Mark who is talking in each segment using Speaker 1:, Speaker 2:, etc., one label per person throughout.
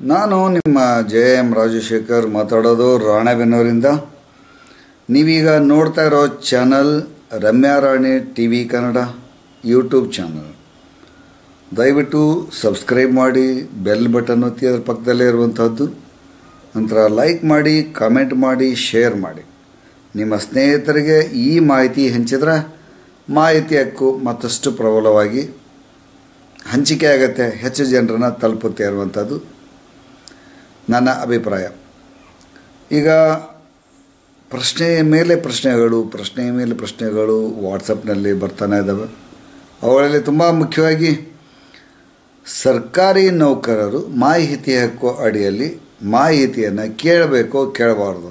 Speaker 1: ನಾನು ನಿಮ್ಮ J M Rajashekhar ಮಾತಾಡೋದು ರಾಣೆಬೆನ್ನೂರಿಂದ ನೀವೀಗ ನೋಡ್ತಾ ಇರೋ channel Ramya Rani T V Kannada YouTube channel ದಯವಿಟ್ಟು ಸಬ್ಸ್ಕ್ರೈಬ್ ಮಾಡಿ ಬೆಲ್ ಬಟನ್ ಒತ್ತಿ ಅದರ ಪಕ್ಕದಲ್ಲೇ ಇರುವಂಥದ್ದು ನಂತರ ಲೈಕ್ ಮಾಡಿ ಕಾಮೆಂಟ್ ಮಾಡಿ ಶೇರ್ ಮಾಡಿ ನಿಮ್ಮ ಸ್ನೇಹಿತರಿಗೆ ಈ ಮಾಹಿತಿ ಹಂಚಿದ್ರೆ ಮಾಹಿತಿ ಹಕ್ಕು ಮತ್ತಷ್ಟು ಪ್ರಬಲವಾಗಿ ಹಂಚಿಕೆ ಆಗುತ್ತೆ ಹೆಚ್ಚು ಜನರನ್ನು ತಲುಪುತ್ತೆ ಇರುವಂಥದ್ದು ನನ್ನ ಅಭಿಪ್ರಾಯ ಈಗ ಪ್ರಶ್ನೆಯ ಮೇಲೆ ಪ್ರಶ್ನೆಗಳು ಪ್ರಶ್ನೆಯ ಮೇಲೆ ಪ್ರಶ್ನೆಗಳು ವಾಟ್ಸಪ್ನಲ್ಲಿ ಬರ್ತಾನೆ ಇದ್ದಾವೆ ಅವುಗಳಲ್ಲಿ ತುಂಬ ಮುಖ್ಯವಾಗಿ ಸರ್ಕಾರಿ ನೌಕರರು ಮಾಹಿತಿ ಹಕ್ಕು ಅಡಿಯಲ್ಲಿ ಮಾಹಿತಿಯನ್ನು ಕೇಳಬೇಕು ಕೇಳಬಾರ್ದು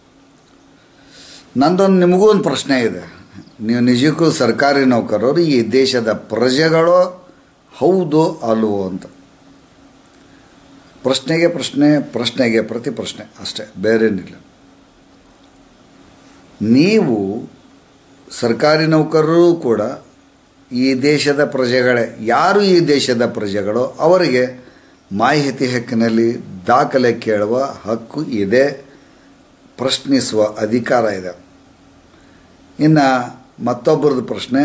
Speaker 1: ನಂದೊಂದು ನಿಮಗೂ ಒಂದು ಪ್ರಶ್ನೆ ಇದೆ ನೀವು ನಿಜಕ್ಕೂ ಸರ್ಕಾರಿ ನೌಕರರು ಈ ದೇಶದ ಪ್ರಜೆಗಳೋ ಹೌದು ಅಲ್ವೋ ಅಂತ ಪ್ರಶ್ನೆಗೆ ಪ್ರಶ್ನೆ ಪ್ರಶ್ನೆಗೆ ಪ್ರತಿ ಪ್ರಶ್ನೆ ಅಷ್ಟೇ ಬೇರೇನಿಲ್ಲ ನೀವು ಸರ್ಕಾರಿ ನೌಕರರು ಕೂಡ ಈ ದೇಶದ ಪ್ರಜೆಗಳೇ ಯಾರು ಈ ದೇಶದ ಪ್ರಜೆಗಳೋ ಅವರಿಗೆ ಮಾಹಿತಿ ಹಕ್ಕಿನಲ್ಲಿ ದಾಖಲೆ ಕೇಳುವ ಹಕ್ಕು ಇದೆ ಪ್ರಶ್ನಿಸುವ ಅಧಿಕಾರ ಇದೆ ಇನ್ನು ಮತ್ತೊಬ್ಬರದ್ದು ಪ್ರಶ್ನೆ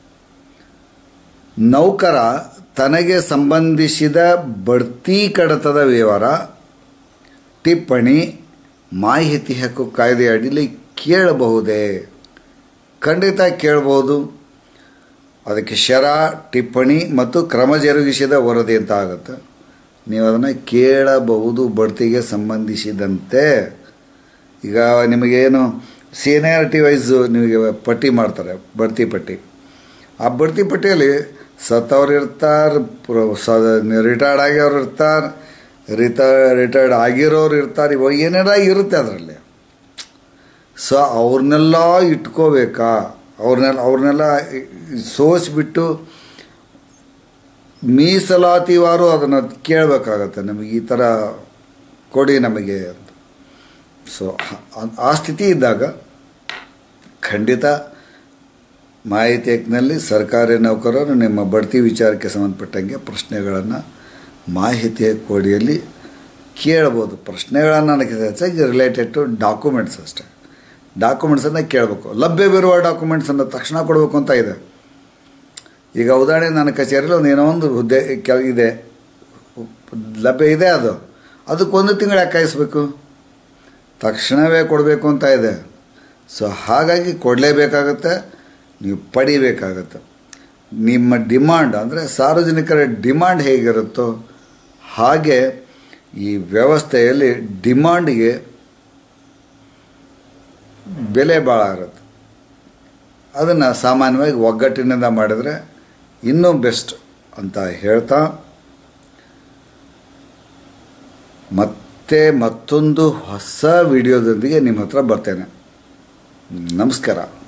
Speaker 1: ನೌಕರ ತನಗೆ ಸಂಬಂಧಿಸಿದ ಬಡ್ತಿ ಕಡತದ ವಿವರ ಟಿಪ್ಪಣಿ ಮಾಹಿತಿ ಹಕ್ಕು ಕಾಯ್ದೆ ಅಡಿಯಲ್ಲಿ ಕೇಳಬಹುದೇ ಖಂಡಿತ ಕೇಳಬಹುದು ಅದಕ್ಕೆ ಶರ ಟಿಪ್ಪಣಿ ಮತ್ತು ಕ್ರಮ ಜರುಗಿಸಿದ ವರದಿ ಅಂತ ಆಗುತ್ತೆ ನೀವು ಅದನ್ನು ಕೇಳಬಹುದು ಬಡ್ತಿಗೆ ಸಂಬಂಧಿಸಿದಂತೆ ಈಗ ನಿಮಗೇನು ಸೀನಿಯಾರಿಟಿ ವೈಸು ನಿಮಗೆ ಪಟ್ಟಿ ಮಾಡ್ತಾರೆ ಬಡ್ತಿ ಪಟ್ಟಿ ಆ ಬಡ್ತಿ ಪಟ್ಟಿಯಲ್ಲಿ ಸತ್ತವ್ರು ಇರ್ತಾರೆ ರಿಟೈರ್ಡ್ ಆಗ್ಯವ್ರು ಇರ್ತಾರೆ ರಿಟ ರಿಟೈರ್ಡ್ ಆಗಿರೋರು ಇರ್ತಾರೆ ಇವಾಗ ಏನಾರ ಇರುತ್ತೆ ಅದರಲ್ಲಿ ಸೊ ಅವ್ರನ್ನೆಲ್ಲ ಇಟ್ಕೋಬೇಕಾ ಅವ್ರನ್ನೆಲ್ಲ ಅವ್ರನ್ನೆಲ್ಲ ಸೋಸಿಬಿಟ್ಟು ಮೀಸಲಾತಿವಾರು ಅದನ್ನು ಕೇಳಬೇಕಾಗತ್ತೆ ನಮಗೆ ಈ ಥರ ಕೊಡಿ ನಮಗೆ ಅಂತ ಸೊ ಆ ಸ್ಥಿತಿ ಇದ್ದಾಗ ಖಂಡಿತ ಮಾಹಿತಿ ಹಕ್ಕಿನಲ್ಲಿ ಸರ್ಕಾರಿ ನೌಕರರು ನಿಮ್ಮ ಬಡ್ತಿ ವಿಚಾರಕ್ಕೆ ಸಂಬಂಧಪಟ್ಟಂಗೆ ಪ್ರಶ್ನೆಗಳನ್ನು ಮಾಹಿತಿ ಹಕ್ಕೋಡಿಯಲ್ಲಿ ಕೇಳ್ಬೋದು ಪ್ರಶ್ನೆಗಳನ್ನು ನನಗೆ ಹೆಚ್ಚಾಗಿ ರಿಲೇಟೆಡ್ ಟು ಡಾಕ್ಯುಮೆಂಟ್ಸ್ ಅಷ್ಟೇ ಡಾಕ್ಯುಮೆಂಟ್ಸನ್ನು ಕೇಳಬೇಕು ಲಭ್ಯವಿರುವ ಡಾಕ್ಯುಮೆಂಟ್ಸನ್ನು ತಕ್ಷಣ ಕೊಡಬೇಕು ಅಂತ ಇದೆ ಈಗ ಉದಾಹರಣೆ ನನ್ನ ಕಚೇರಿಯಲ್ಲಿ ಒಂದು ಏನೋ ಒಂದು ಹುದ್ದೆ ಕೆಲ ಇದೆ ಲಭ್ಯ ಇದೆ ಅದು ಅದಕ್ಕೊಂದು ತಿಂಗಳು ಯಾಕೆ ಕಾಯಿಸ್ಬೇಕು ತಕ್ಷಣವೇ ಕೊಡಬೇಕು ಅಂತ ಇದೆ ಸೊ ಹಾಗಾಗಿ ಕೊಡಲೇಬೇಕಾಗತ್ತೆ ನೀವು ಪಡಿಬೇಕಾಗತ್ತೆ ನಿಮ್ಮ ಡಿಮಾಂಡ್ ಅಂದರೆ ಸಾರ್ವಜನಿಕರ ಡಿಮಾಂಡ್ ಹೇಗಿರುತ್ತೋ ಹಾಗೆ ಈ ವ್ಯವಸ್ಥೆಯಲ್ಲಿ ಡಿಮಾಂಡಿಗೆ ಬೆಲೆ ಭಾಳ ಇರುತ್ತೆ ಅದನ್ನು ಸಾಮಾನ್ಯವಾಗಿ ಒಗ್ಗಟ್ಟಿನಿಂದ ಮಾಡಿದರೆ ಇನ್ನೂ ಬೆಸ್ಟ್ ಅಂತ ಹೇಳ್ತಾ ಮತ್ತೆ ಮತ್ತೊಂದು ಹೊಸ ವಿಡಿಯೋದೊಂದಿಗೆ ನಿಮ್ಮ ಹತ್ರ ಬರ್ತೇನೆ ನಮಸ್ಕಾರ